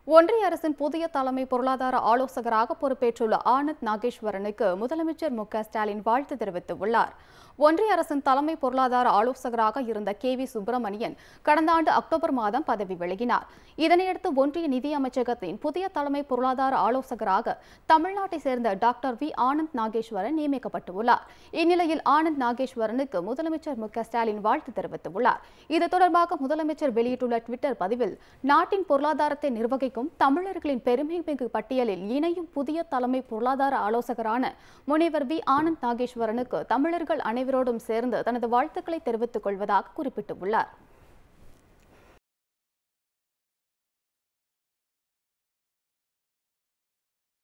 ஒன்றிய அரசின் புதிய தலைமை பொருளாதார ஆலோசகராக பொறுப்பேற்றுள்ள ஆனந்த் நாகேஸ்வரனுக்கு முதலமைச்சர் மு க ஸ்டாலின் வாழ்த்து தெரிவித்துள்ளார் ஒன்றிய அரசின் தலைமை பொருளாதார ஆலோசகராக இருந்த கே வி சுப்பிரமணியன் கடந்த ஆண்டு அக்டோபர் மாதம் பதவி விலகினார் இதனையடுத்து ஒன்றிய நிதி அமைச்சகத்தின் புதிய தலைமை பொருளாதார ஆலோசகராக தமிழ்நாட்டை சேர்ந்த டாக்டர் வி ஆனந்த் நாகேஸ்வரன் நியமிக்கப்பட்டுள்ளார் இந்நிலையில் ஆனந்த் நாகேஸ்வரனுக்கு முதலமைச்சர் மு க ஸ்டாலின் வாழ்த்து தெரிவித்துள்ளார் இது தொடர்பாக முதலமைச்சர் வெளியிட்டுள்ள ட்விட்டர் பதிவில் நாட்டின் பொருளாதாரத்தை நிர்வகிக்கும் தமிழர்களின் பெருமைமிகு பட்டியலில் இணையும் புதிய தலைமை பொருளாதார ஆலோசகரான முனைவர் வி ஆனந்த் நாகேஸ்வரனுக்கு தமிழர்கள் அனைவரோடும் சேர்ந்து தனது வாழ்த்துக்களை தெரிவித்துக் கொள்வதாக குறிப்பிட்டுள்ளார்